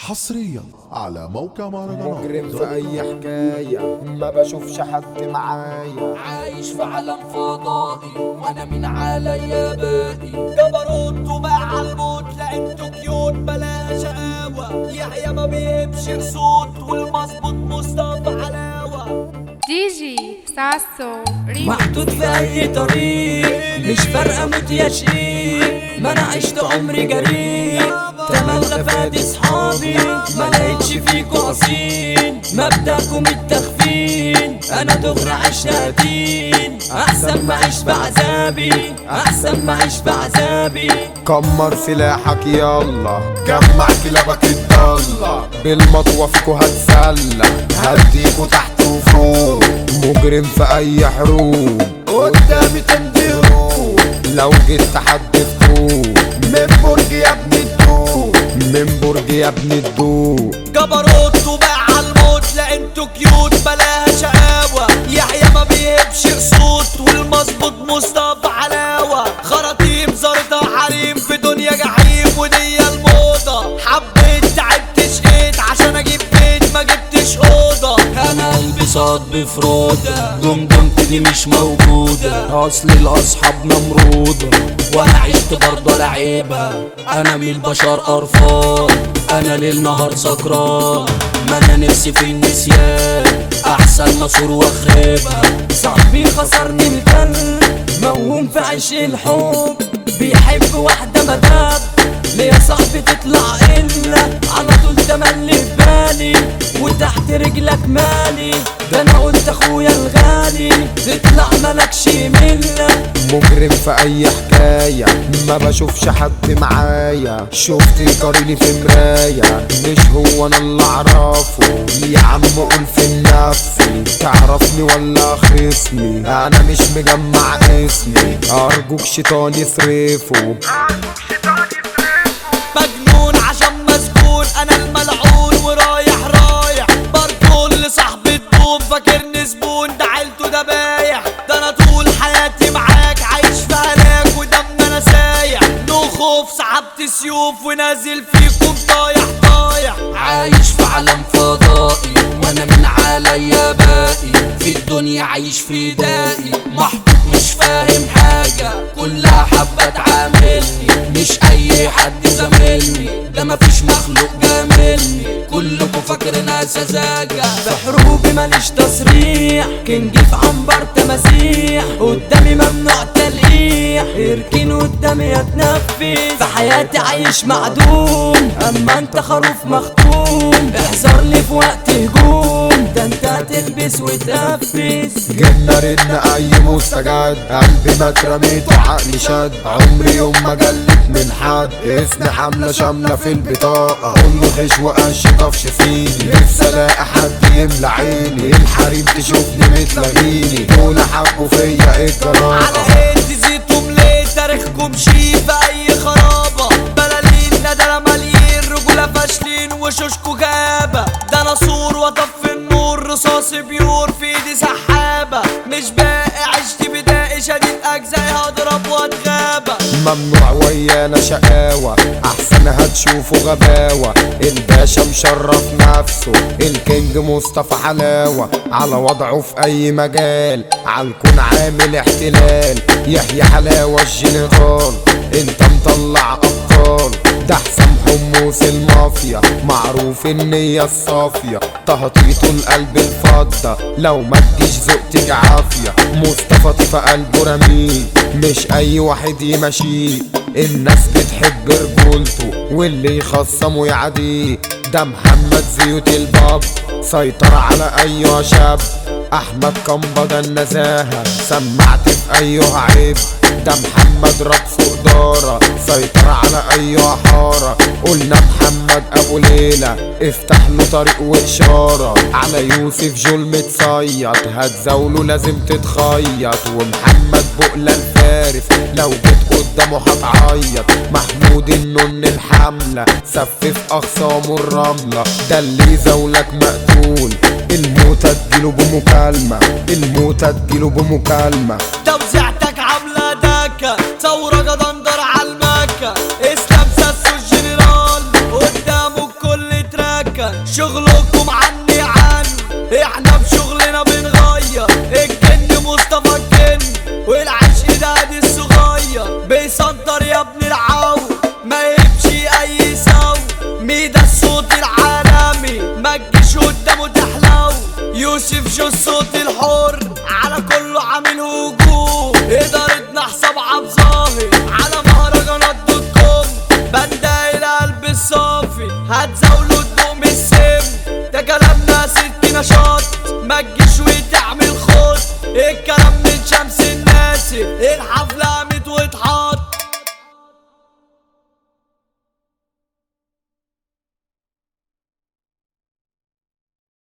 حصريا على موقع مهرجانات مجرم في اي حكاية ما بشوفش حد معايا عايش في عالم فضائي وانا من عليا باقي جبروت وباع الموت لقيته كيوت بلا شقاوة يحيى ما بيبشر صوت والمظبوط مصطفى علاوة دي جي ساسو ريمي محطوط في اي طريق مش فارقه موت يا شقيق ما انا عشت عمري جريء تملى فادي صحابي ما لقيتش فيكوا اصيل مبدأكم التخفين انا دغري عيش قتيل احسن ما اعيش بعذابي احسن ما اعيش بعذابي كمر سلاحك يلا جمع كلابك الضالة بالمطوة فيكو هتسلى هديكوا تحت وفوق مجرم في اي حروب قدامي تنبيهوب لو جيت تحدي فوق من برج يا ابن الدوق من برج يا ابن الدوق جبروت وباع الموت لا انتوا كيوت بلاها شقاوة يحيى ما بيهبش صوت والمظبوط مصطفى علاوة خراطيم زارتها حريم في دنيا جحيم ودي الموضة حبيت تعبت شقيت عشان اجيب بيت ما جبتش اوضة انا قلبي صاد بفرودة دمدمت دي مش موجودة اصل الاصحاب نمرودة وانا عشت برضه لعيبة انا من البشر قرفان انا ليل نهار سكران ما انا نفسي في النسيان احسن نصور واخربها صاحبي خسرني القلب موهوم في عيش الحب بيحب واحدة مدام ليه صاحبي تطلع إلا على طول تملي في بالي وتحت رجلك مالي ده انا قلت اخويا الغالي تطلع ملكش مله مجرم في اي حكاية ما بشوفش حد معايا شفت قريني في مراية مش هو انا اللي اعرفه يا عم قول في نفسي تعرفني ولا خصمي انا مش مجمع اسمي ارجوك شيطان يصرفه مجنون عشان مسجون انا الملعون ورايح رايح بركل لصاحب الدوم فاكرني زبون ده عيلته ده بايع ده انا طول حياتي معاك عايش في هلاك ودم انا سايح نو خوف سحبت سيوف ونازل فيكم طايح طايح عايش في عالم فضائي وانا من عليا باقي في الدنيا عايش في دائي محطوط مش فاهم حاجة كلها حابة تعاملني مش اي حد زاملني ده مفيش مخلوق جاملني كلكوا فاكرنا سذاجة في حروبي ماليش تصريح كنجي في عنبر تماسيح قدامي ممنوع تلقيح اركن قدامي اتنفس في حياتي عايش معدوم اما انت خروف مختوم احذر لي في وقت هجوم ده انت هتلبس وتنفس جبنا ردنا اي مستجد قلبي ما اترميت وعقلي شد عمري يوم ما جلت من حد اسمي حملة شاملة في البطاقة كله خش وقش طفش فيني نفسي الاقي حد يملى عيني الحريم تشوفني متلغيني دول حبوا فيا على الجراءة ايه تزيدكم ليه تاريخكم شي في اي خرابة بلالين ندلة مالين رجولة فاشلين وشوشكوا غابة ده انا صور واطفي النور رصاصي بيور في ايدي سحابة مش باقي عشت بدائي شديد اجزائي هضرب واتغابة ممنوع ويانا شقاوة احسن هتشوفوا غباوة الباشا مشرف نفسه الكينج مصطفى حلاوة على وضعه في اي مجال عالكون عامل احتلال يحيى حلاوة الجنرال انت مطلع ابطال ده حسام حموس المافيا معروف النية الصافية تهطيطه القلب الفضة لو ما تجيش ذقتك عافية مصطفى طيفة قلبه رميل مش اي واحد يمشيه الناس بتحب رجولته واللي يخصمه يعديه ده محمد زيوت الباب سيطر على ايها شاب احمد كمبة ده النزاهة سمعت في ايها عيب ده محمد رقص إدارة سيطر على أي حارة قلنا محمد أبو ليلى افتح له طريق وإشارة على يوسف جول متصيط هتزاوله لازم تتخيط ومحمد بقلة الفارس لو جيت قدامه هتعيط محمود النن الحملة سفف أخصامه الرملة ده اللي يزاولك مقتول الموتة تجيله بمكالمة الموتة تجيله بمكالمة توزيعتك عاملة دكة ثورة جدندر على المكة اسلام ساسو الجنرال قدامه كل تراك شغلكم عني عنه احنا بشغلنا بنغير الجن مصطفى الجن والعشق ده دي الصغير بيصدر يا ابن العو ما يمشي اي سو ميدا الصوت العالمي ما تجيش قدامه تحلو يوسف جو الصوت الحر على كله عامل هجوم ادارتنا حساب عبد ظاهر على مهرجانات دوت كوم بنده القلب الصافي هتزاولوا تدوم السم ده كلامنا ست نشاط ما تجيش وتعمل خط الكلام من شمس الناس الحفلة